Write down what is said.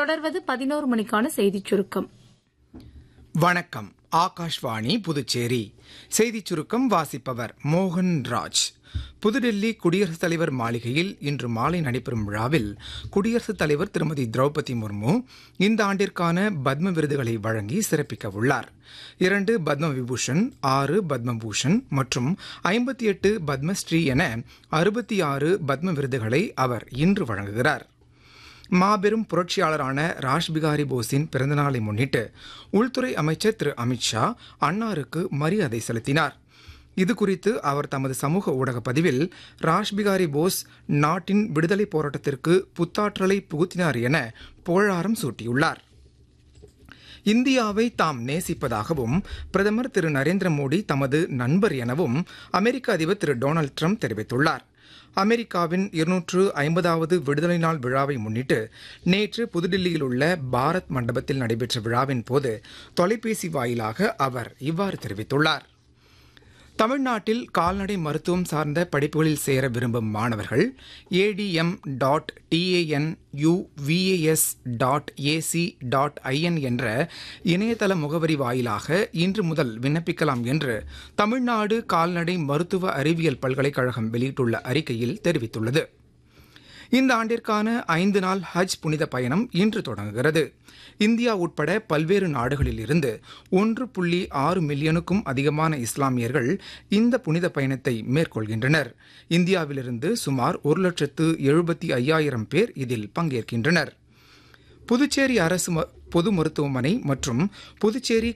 தொடர்வது பதினோரு மணிக்கான செய்திச் சுருக்கம் வணக்கம் ஆகாஷ்வாணி புதுச்சேரி செய்திச் சுருக்கம் வாசிப்பவர் மோகன் ராஜ் புதுடெல்லி குடியரசுத் தலைவர் மாளிகையில் இன்று மாலை நடைபெறும் விழாவில் குடியரசுத் தலைவர் திருமதி திரௌபதி முர்மு இந்த ஆண்டிற்கான பத்ம விருதுகளை வழங்கி சிறப்பிக்க உள்ளார் இரண்டு பத்ம விபூஷன் ஆறு பத்மபூஷன் மற்றும் ஐம்பத்தி எட்டு பத்மஸ்ரீ என அறுபத்தி ஆறு பத்ம விருதுகளை அவர் இன்று வழங்குகிறார் மாபெரும் புரட்சியாளரான ராஷ்பிகாரி போஸின் பிறந்தநாளை முன்னிட்டு உள்துறை அமைச்சர் திரு அமித்ஷா அன்னாருக்கு மரியாதை செலுத்தினார் இது குறித்து அவர் தமது சமூக ஊடக பதிவில் ராஷ்பிகாரி போஸ் நாட்டின் விடுதலை போராட்டத்திற்கு புத்தாற்றலை புகுத்தினார் என புகழாரம் சூட்டியுள்ளார் இந்தியாவை தாம் நேசிப்பதாகவும் பிரதமர் திரு நரேந்திர மோடி தமது நண்பர் எனவும் அமெரிக்க அதிபர் திரு டொனால்டு ட்ரம்ப் தெரிவித்துள்ளார் அமெரிக்காவின் இருநூற்று ஐம்பதாவது விடுதலை நாள் விழாவை முன்னிட்டு நேற்று புதுடில்லியில் உள்ள பாரத் மண்டபத்தில் நடைபெற்ற விழாவின் போது தொலைபேசி வாயிலாக அவர் இவ்வாறு தெரிவித்துள்ளார் தமிழ்நாட்டில் கால்நடை மருத்துவம் சார்ந்த படிப்புகளில் சேர விரும்பும் மாணவர்கள் ATM dot TAN UVAS dot AC dot IN என்ற இணையதள முகவரி வாயிலாக இன்று முதல் விண்ணப்பிக்கலாம் என்று தமிழ்நாடு கால்நடை மருத்துவ அறிவியல் பல்கலைக்கழகம் வெளியிட்டுள்ள அறிக்கையில் தெரிவித்துள்ளது இந்த ஆண்டிற்கான ஐந்து நாள் ஹஜ் புனித பயணம் இன்று தொடங்குகிறது இந்தியா உட்பட பல்வேறு நாடுகளில் இருந்து ஒன்று புள்ளி ஆறு மில்லியனுக்கும் அதிகமான இஸ்லாமியர்கள் இந்த புனித பயணத்தை மேற்கொள்கின்றனர் இந்தியாவிலிருந்து சுமார் ஒரு லட்சத்து எழுபத்தி ஐயாயிரம் பேர் இதில் பங்கேற்கின்றனர் புதுச்சேரி அரசு பொது மருத்துவமனை மற்றும் புதுச்சேரி